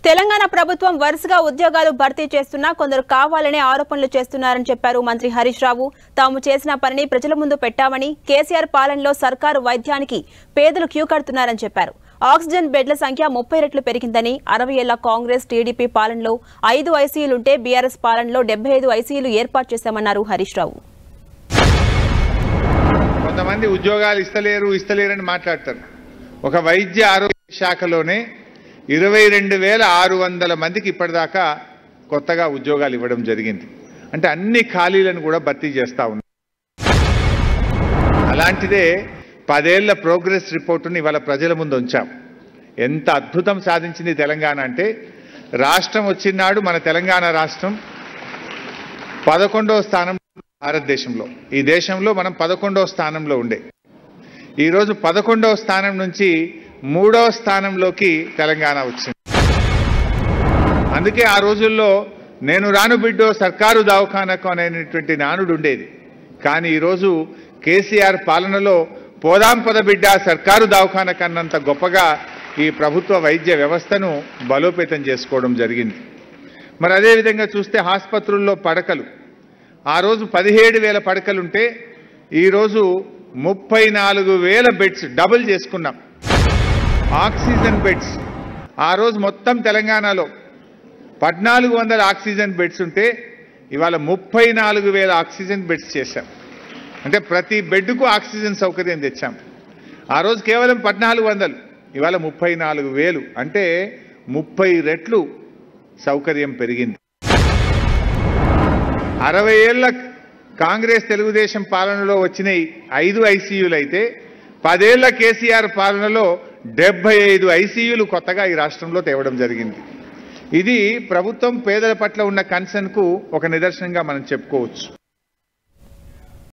తెలంగాణ ప్రభుత్వం వరుసగా ఉద్యోగాలు భర్తీ చేస్తున్నా కొందరు కావాలనే ఆరోపణలు చేస్తున్నారని చెప్పారు మంత్రి హరీష్ రావు తాము చేసిన పనిని ప్రజల ముందు పెట్టామని కేసీఆర్ పాలనలో సర్కారు వైద్యానికి పేదలు క్యూ కడుతున్నారని చెప్పారు ఆక్సిజన్ బెడ్ల సంఖ్య ముప్పై రెట్లు పెరిగిందని అరవై ఏళ్ల కాంగ్రెస్ టీడీపీ పాలనలో ఐదు ఐసీయూలుంటే బీఆర్ఎస్ పాలనలో డెబ్బై ఐదు ఐసీయూలు ఏర్పాటు చేశామన్నారు హరీష్ రావు కొంతమంది ఉద్యోగాలు ఇస్తలేరు ఇస్తలేరని మాట్లాడతారు ఒక వైద్య ఆరోగ్య శాఖలోనే ఇరవై రెండు వేల ఆరు వందల మందికి ఇప్పటిదాకా కొత్తగా ఉద్యోగాలు ఇవ్వడం జరిగింది అంటే అన్ని ఖాళీలను కూడా భర్తీ చేస్తా ఉన్నారు అలాంటిదే పదేళ్ల ప్రోగ్రెస్ రిపోర్టుని ఇవాళ ప్రజల ముందు ఉంచాం ఎంత అద్భుతం సాధించింది తెలంగాణ అంటే రాష్ట్రం వచ్చినాడు మన తెలంగాణ రాష్ట్రం పదకొండవ స్థానం భారతదేశంలో ఈ దేశంలో మనం పదకొండవ స్థానంలో ఉండే ఈరోజు పదకొండవ స్థానం నుంచి మూడవ స్థానంలోకి తెలంగాణ వచ్చింది అందుకే ఆ రోజుల్లో నేను రాను బిడ్డో సర్కారు దవాఖానకు అనేటువంటి నానుడు ఉండేది కానీ ఈరోజు కేసీఆర్ పాలనలో పోదాం పద బిడ్డ సర్కారు దవాఖానకు అన్నంత గొప్పగా ఈ ప్రభుత్వ వైద్య వ్యవస్థను బలోపేతం చేసుకోవడం జరిగింది మరి అదేవిధంగా చూస్తే ఆసుపత్రుల్లో పడకలు ఆ రోజు పదిహేడు వేల పడకలుంటే ఈరోజు ముప్పై నాలుగు వేల బెడ్స్ డబుల్ చేసుకున్నాం ఆక్సిజన్ బెడ్స్ ఆ రోజు మొత్తం తెలంగాణలో పద్నాలుగు వందల ఆక్సిజన్ బెడ్స్ ఉంటే ఇవాళ ముప్పై నాలుగు వేల ఆక్సిజన్ బెడ్స్ చేశాం అంటే ప్రతి బెడ్కు ఆక్సిజన్ సౌకర్యం తెచ్చాం ఆ రోజు కేవలం పద్నాలుగు వందలు ఇవాళ ముప్పై నాలుగు వేలు అంటే ముప్పై రెట్లు సౌకర్యం పెరిగింది అరవై ఏళ్ల కాంగ్రెస్ తెలుగుదేశం పాలనలో వచ్చిన ఈ ఐదు ఐసీయూలు అయితే పదేళ్ల కేసీఆర్ పాలనలో డెబ్బై ఐదు ఐసీయూలు కొత్తగా ఈ రాష్ట్రంలో తేవడం జరిగింది ఇది ప్రభుత్వం పేదల పట్ల ఉన్న కన్సర్న్కు ఒక నిదర్శనంగా మనం చెప్పుకోవచ్చు